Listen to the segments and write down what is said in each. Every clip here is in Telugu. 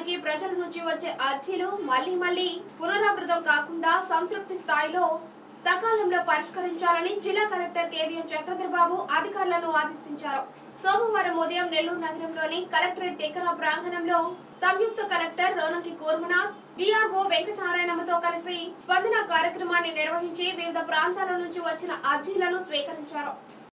అయినప్పటికీ ప్రజల నుంచి వచ్చే అర్జీలు మళ్లీ మళ్లీ పునరావృతం కాకుండా సంతృప్తి స్థాయిలో సకాలంలో పరిష్కరించాలని జిల్లా కలెక్టర్ కేవీఎం చక్రధర్ బాబు అధికారులను ఆదేశించారు సోమవారం ఉదయం నెల్లూరు నగరంలోని కలెక్టరేట్ దగ్గర ప్రాంగణంలో సంయుక్త కలెక్టర్ రోనంకి కూర్మనాథ్ విఆర్ఓ వెంకటనారాయణమ్మతో కలిసి స్పందన కార్యక్రమాన్ని నిర్వహించి వివిధ ప్రాంతాల నుంచి వచ్చిన అర్జీలను స్వీకరించారు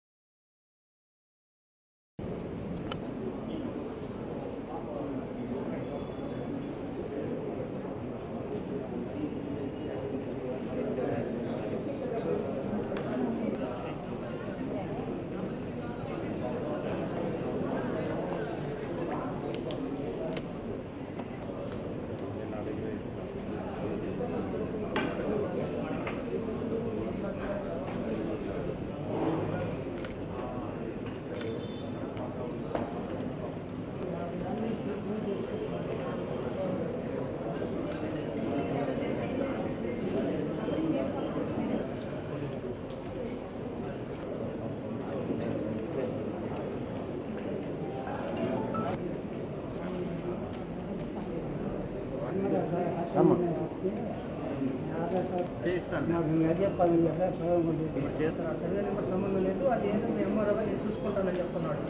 చేయిస్తాను నాకు ఇంకా చెప్పాలి కదా చదవడం లేదు. ఇప్పుడు చేస్తాను సర్వే నెంబర్ సంబంధం లేదు అది ఏంటో మీ ఎంఆర్ఓ నేను చూసుకుంటానని చెప్తున్నాడు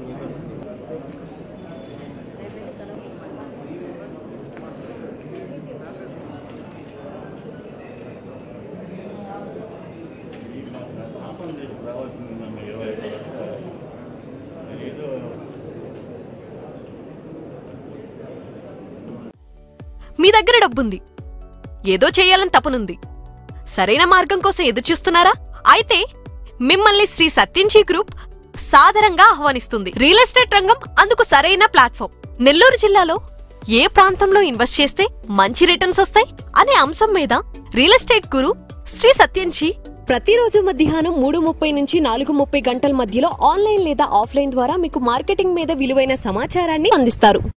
మీ దగ్గర డబ్బుంది ఏదో చేయాలని తపనుంది సరైన మార్గం కోసం ఎదురుచూస్తున్నారా అయితే మిమ్మల్ని శ్రీ సత్యంజీ గ్రూప్ సాదరంగా ఆహ్వానిస్తుంది రియల్ ఎస్టేట్ రంగం అందుకు సరైన ప్లాట్ఫామ్ నెల్లూరు జిల్లాలో ఏ ప్రాంతంలో ఇన్వెస్ట్ చేస్తే మంచి రిటర్న్స్ వస్తాయి అనే అంశం మీద real estate guru Shri Satyamji ప్రతిరోజు మధ్యాహ్నం మూడు ముప్పై నుంచి నాలుగు ముప్పై గంటల మధ్యలో ఆన్లైన్ లేదా ఆఫ్లైన్ ద్వారా మీకు మార్కెటింగ్ మీద విలువైన సమాచారాన్ని అందిస్తారు